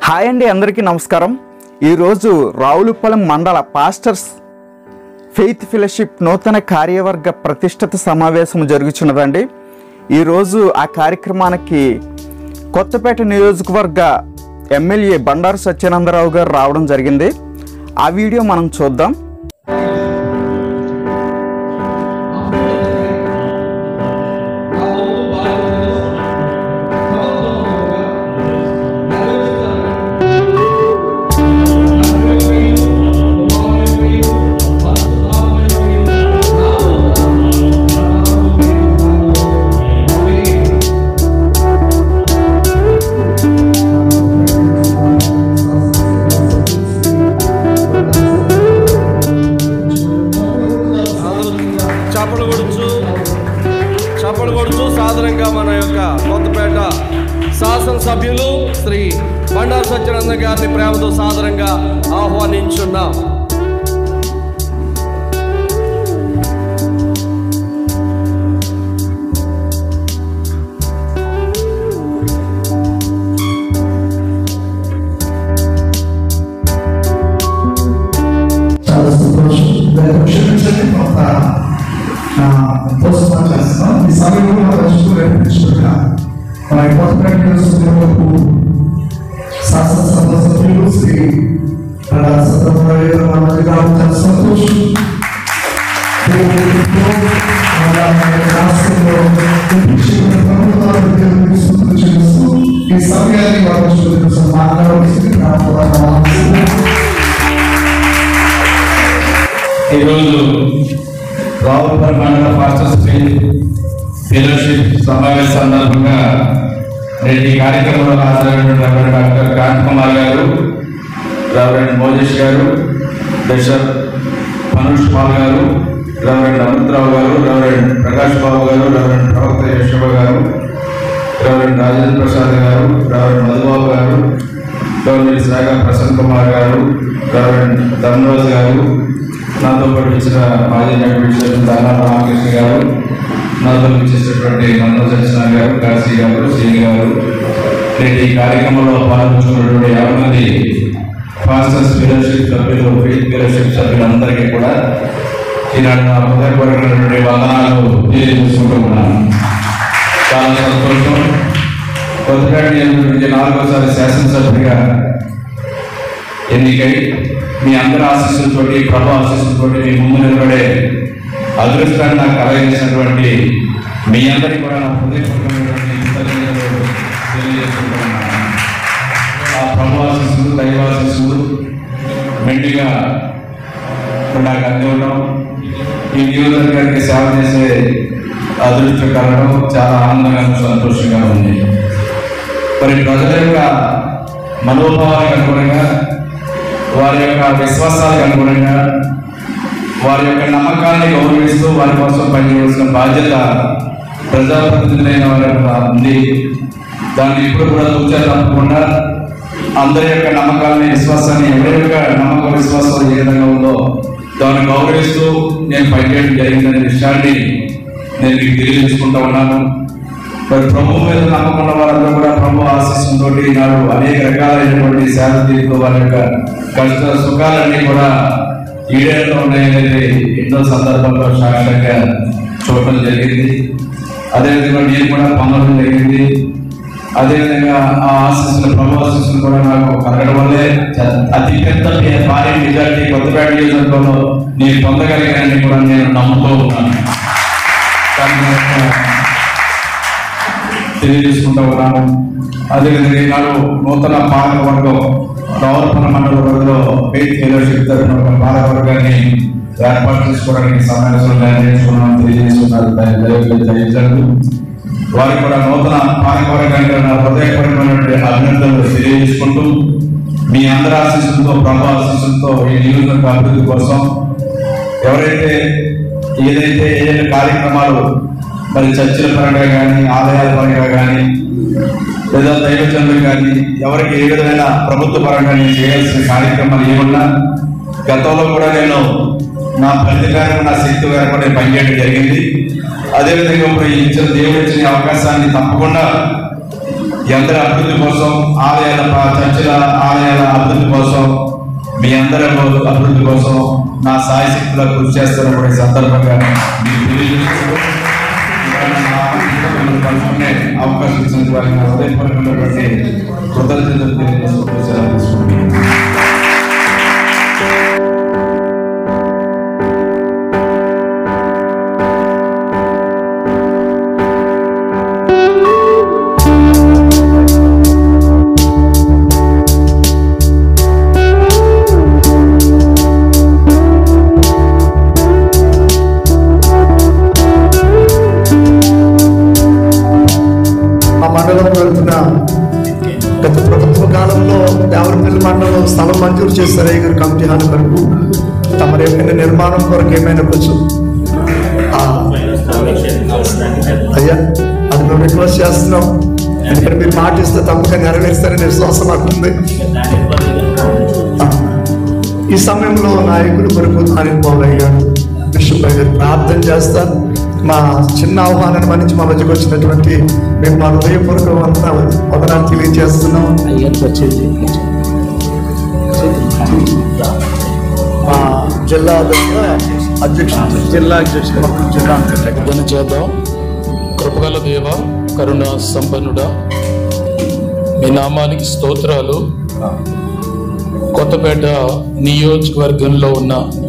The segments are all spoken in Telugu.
హాయ్ అండి అందరికీ నమస్కారం ఈరోజు రావులపాలెం మండల పాస్టర్స్ ఫెయిత్ ఫెలోషిప్ నూతన కార్యవర్గ ప్రతిష్ఠిత సమావేశం జరుగుతున్నదండి ఈరోజు ఆ కార్యక్రమానికి కొత్తపేట నియోజకవర్గ ఎమ్మెల్యే బండారు సత్యానందరావు గారు రావడం జరిగింది ఆ వీడియో మనం చూద్దాం చప్పలు కొడుచు చప్పలు కొడుచు సాధారణంగా మన యొక్క కొత్తపేట శాసనసభ్యులు శ్రీ బండారు సత్యానంద గారిని ప్రేమతో సాధారణంగా ఆహ్వానించున్నాం చాలా సంతోషం దాన్ని క్షమించండి కొంత పోస్ట్మాన్ చేస్తున్నాం ఈ సమయంలో మన రక్షకులు నేర్పించుకుంటున్నా మన కొత్తపేట నియోజకవర్గపు శాసనసభ సభ్యులు శ్రీ ప్రధాన సత్యనారాయణ గారు మన మధ్య రావడం చాలా సంతోషం దేవునితో మన రాష్ట్రంలో నిర్మించిన ప్రభుత్వాలు దేవునికి స్తుతులు చెల్లిస్తూ ఈ సమయాన్ని వారు కోసం మాట్లాడవలసింది నా ద్వారా ఈరోజు రావులపల్లి మండల పాస్టర్స్ ఫెలోషిప్ సమావేశ సందర్భంగా నేటి ఈ కార్యక్రమంలో హాజరైనటువంటి రెవరెండ్ డాక్టర్ కాంత్ కుమార్ గారు రెవరెండ్ మోజేష్ గారు బిషప్ మనోజ్ పాల్ గారు రెవరెండ్ అనంతరావు గారు రెవరెండ్ ప్రకాష్ బాబు గారు రెవరెండ్ ప్రవక్త యశోభ గారు రెవరెండ్ రాజేంద్ర ప్రసాద్ గారు రెవరెండ్ మధుబాబు గారు గవర్నమెంట్ శాఖ ప్రసన్న కుమార్ గారు రెవరెండ్ ధర్మరాజు గారు నాతో పాటు ఇచ్చిన మాజీ నగర దానా రామకృష్ణ గారు నాతో ఇచ్చేసినటువంటి మనోజ్ సత్యనారాయణ గారు కాశీ గారు శ్రీని గారు నేటి ఈ కార్యక్రమంలో పాల్గొంటున్నటువంటి యాభై మంది ఫాస్టర్స్ ఫెలోషిప్ సభ్యులు ఫెయిత్ ఫెలోషిప్ సభ్యులందరికీ కూడా ఈనాడు నా హృదయపూర్వకమైనటువంటి వందనాలు తెలియజేసుకుంటూ ఉన్నాను చాలా సంతోషం కొత్తపేట నియోజకవర్గం నాలుగోసారి శాసనసభ్యుడిగా ఎన్నికై మీ అందరి ఆశీస్సులతోటి ప్రభు ఆశీస్సులతోటి మీ ముందు నిలబడే అదృష్టాన్ని నాకు కలగజేసినటువంటి మీ అందరికీ కూడా నా హృదయపూర్వకమైనటువంటి కృతజ్ఞతలు తెలియజేసుకుంటున్నాను ఆ ప్రభు ఆశీస్సులు దైవ ఆశీస్సులు మెండుగా నాకు అందివ్వడం ఈ నియోజకవర్గానికి సేవ చేసే అదృష్టం కలగడం చాలా ఆనందంగా సంతోషంగా ఉంది మరి ప్రజల యొక్క మనోభావాలకు అనుగుణంగా వారి యొక్క విశ్వాసాలకు అనుగుణంగా వారి యొక్క నమ్మకాన్ని గౌరవిస్తూ వారి కోసం పనిచేయవలసిన బాధ్యత ప్రజాప్రతినిధులైన వారి యొక్క ఉంది దాన్ని ఇప్పుడు కూడా తూచా తప్పకుండా అందరి యొక్క నమ్మకాలని విశ్వాసాన్ని ఎవరి యొక్క నమ్మకం విశ్వాసం ఏ విధంగా ఉందో దాన్ని గౌరవిస్తూ నేను పనిచేయడం జరిగిందనే విషయాన్ని నేను మీకు తెలియజేసుకుంటా ఉన్నాను మరి ప్రభు మీద నమ్మకం ఉన్న వారందరూ కూడా ప్రభు ఆశీస్సుతో ఈనాడు అనేక రకాలైనటువంటి సేవ తీరుతూ వారి యొక్క కష్ట సుఖాలన్నీ కూడా ఈడేళ్ళలో ఉన్నాయనేది ఎన్నో సందర్భాల్లో సాక్ష్యంగా చూడటం జరిగింది అదేవిధంగా నేను కూడా పొందడం జరిగింది అదేవిధంగా ఆ ఆశీస్సులు ప్రభు ఆశీస్సులు కూడా నాకు కలగడం వల్లే అతి పెద్ద భారీ మెజార్టీ కొత్తపేట నియోజకవర్గంలో నేను పొందగలిగానని కూడా నేను నమ్ముతూ ఉన్నాను కానీ నాకు తెలియజేసుకుంటూ ఉన్నాను అదేవిధంగా ఈనాడు నూతన పాలక వర్గం రావులపల్లి మండల పరిధిలో ఫెయిత్ ఫెలోషిప్ తరఫున ఒక పాలక వర్గాన్ని ఏర్పాటు చేసుకోవడానికి సమావేశంలో నిర్ణయించుకున్నామని తెలియజేస్తున్నారు దాన్ని దయచేసి దయచేయండి. వారికి కూడా నూతన పాలక వర్గానికి నా హృదయపూర్వకమైనటువంటి అభినందనలు తెలియజేసుకుంటూ మీ అందరి ఆశీస్సులతో ప్రభు ఆశీస్సులతో ఈ నియోజకవర్గ అభివృద్ధి కోసం ఎవరైతే ఏదైతే ఏదైనా కార్యక్రమాలు మరి చర్చల పరంగా కానీ ఆలయాల పరంగా కానీ లేదా దైవజనులు కానీ ఎవరికి ఏ విధమైన ప్రభుత్వ పరంగా నేను చేయాల్సిన కార్యక్రమాలు ఏమన్నా గతంలో కూడా నేను నా ఫలితంగా నా శక్తి గారు కూడా నేను పనిచేయడం జరిగింది అదేవిధంగా ఇప్పుడు ఈ ఇచ్చిన దేవుడు ఇచ్చిన ఈ అవకాశాన్ని తప్పకుండా ఈ అందరి అభివృద్ధి కోసం ఆలయాల ప- చర్చిల ఆలయాల అభివృద్ధి కోసం మీ అందరి అభివృద్ధి కోసం నా సాయి శక్తిలో కృషి చేస్తారని కూడా ఈ సందర్భంగా మీకు తెలియజేస్తూ ఇవాళ నా ఆశీస్సులను పంచుకునే అవకాశం ఇచ్చిన వారికి నా హృదయపూర్వకమైనటువంటి కృతజ్ఞతలు తెలియజేస్తూ సెలవు తీసుకుంటున్నాను. ఆ మండలం వెళ్తున్న గత ప్రభుత్వ కాలంలో దేవరపల్లి మండలం స్థలం మంజూరు చేశారు ఐగురు కమిటీ హాని వరకు తమరి యొక్క నిర్మాణం కొరకు ఏమైనా కొంచెం ఆ, అయ్యా అది మేము రిక్వెస్ట్ చేస్తున్నాం ఎందుకంటే మీరు మాట ఇస్తే తప్పక నెరవేరుస్తారని విశ్వాసం అంటుంది ఆ, ఈ సమయంలో నాయకులు కొరకు నారాయణ గారు విష్ణుపై గారు ప్రార్థన చేస్తారు మా చిన్న ఆహ్వానాన్ని మన్నించి మా మధ్యకు వచ్చినటువంటి మేము మా హృదయపూర్వక వదనాలు తెలియజేస్తున్నాం మా జిల్లా అధ్యక్షుడు జిల్లా అధ్యక్షుడు జిల్లా అధ్యక్షుడు ప్రార్థన చేద్దాం కృపగల దేవ కరుణ సంపన్నుడా మీ నామానికి స్తోత్రాలు కొత్తపేట నియోజకవర్గంలో ఉన్న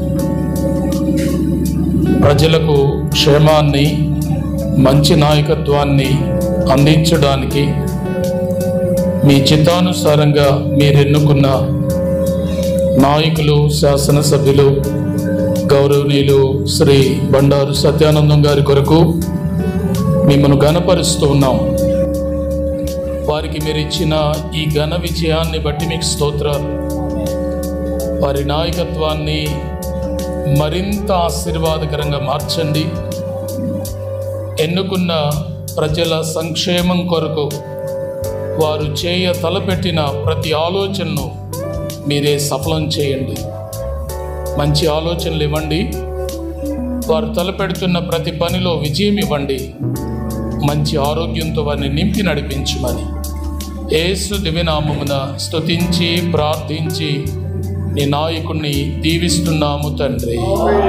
ప్రజలకు క్షేమాన్ని మంచి నాయకత్వాన్ని అందించడానికి మీ చిత్తానుసారంగా మీరెన్నుకున్న నాయకులు శాసనసభ్యులు గౌరవనీయులు శ్రీ బండారు సత్యానందం గారి కొరకు మిమ్మల్ని గణపరుస్తూ ఉన్నాం వారికి మీరు ఇచ్చిన ఈ ఘన విజయాన్ని బట్టి మీకు స్తోత్రాలు వారి నాయకత్వాన్ని మరింత ఆశీర్వాదకరంగా మార్చండి ఎన్నుకున్న ప్రజల సంక్షేమం కొరకు వారు చేయ తలపెట్టిన ప్రతి ఆలోచనను మీరే సఫలం చేయండి మంచి ఆలోచనలు ఇవ్వండి వారు తలపెడుతున్న ప్రతి పనిలో విజయం ఇవ్వండి మంచి ఆరోగ్యంతో వారిని నింపి నడిపించమని యేసు దివ్యనామమున స్తుతించి ప్రార్థించి నీ నాయకుణ్ణి దీవిస్తున్నాము తండ్రి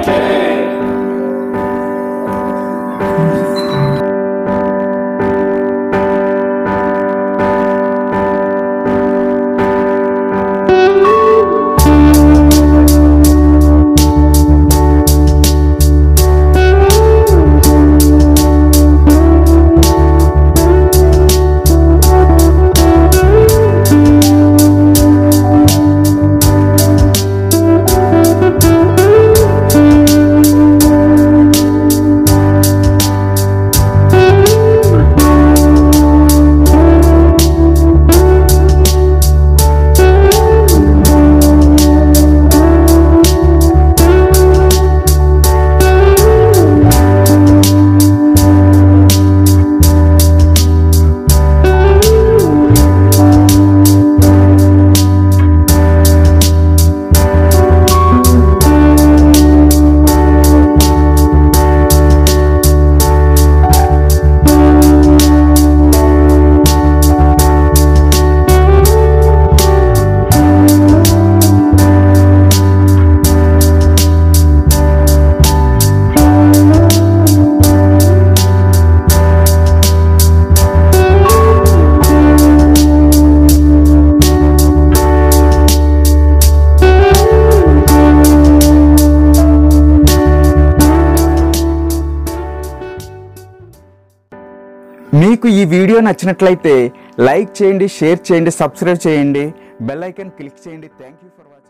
మీకు ఈ వీడియో నచ్చినట్లయితే లైక్ చేయండి షేర్ చేయండి సబ్స్క్రైబ్ చేయండి బెల్ ఐకాన్ క్లిక్ చేయండి థ్యాంక్ యూ ఫర్ వాచింగ్